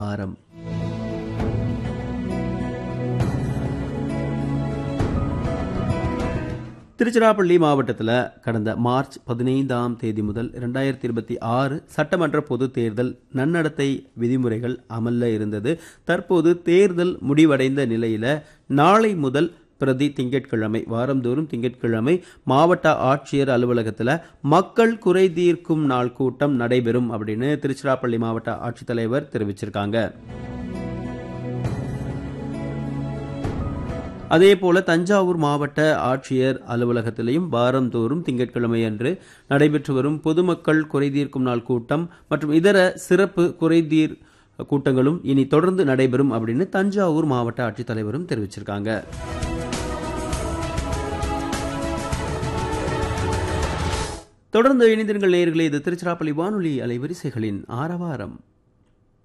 ஆரம் திருச்சிராப்பள்ளி மாவட்டத்தில் கடந்த மார்ச் பதினைந்தாம் தேதி முதல் இரண்டாயிரத்தி இருபத்தி ஆறு சட்டமன்ற பொது தேர்தல் நன்னடத்தை விதிமுறைகள் அமல்ல இருந்தது தற்போது தேர்தல் முடிவடைந்த நிலையில நாளை முதல் பிரதி திங்கட்கிழமை வாரந்தோறும் திங்கட்கிழமை மாவட்ட ஆட்சியர் அலுவலகத்தில் மக்கள் குறை தீர்க்கும் நாள் கூட்டம் நடைபெறும் அப்படின்னு திருச்சிராப்பள்ளி மாவட்ட ஆட்சித்தலைவர் தெரிவிச்சிருக்காங்க அதே போல தஞ்சாவூர் மாவட்ட ஆட்சியர் அலுவலகத்திலையும் வாரந்தோறும் திங்கட்கிழமை அன்று நடைபெற்று வரும் பொதுமக்கள் குறைதீர்க்கும் நாள் கூட்டம் மற்றும் இதர சிறப்பு குறைதீர் கூட்டங்களும் இனி தொடர்ந்து நடைபெறும் அப்படின்னு தஞ்சாவூர் மாவட்ட ஆட்சித்தலைவரும் தெரிவிச்சிருக்காங்க தொடர்ந்து இணைந்திருங்கள் நேயர்களே இது திருச்சிராப்பள்ளி வானொலி அலைவரிசைகளின் ஆரவாரம்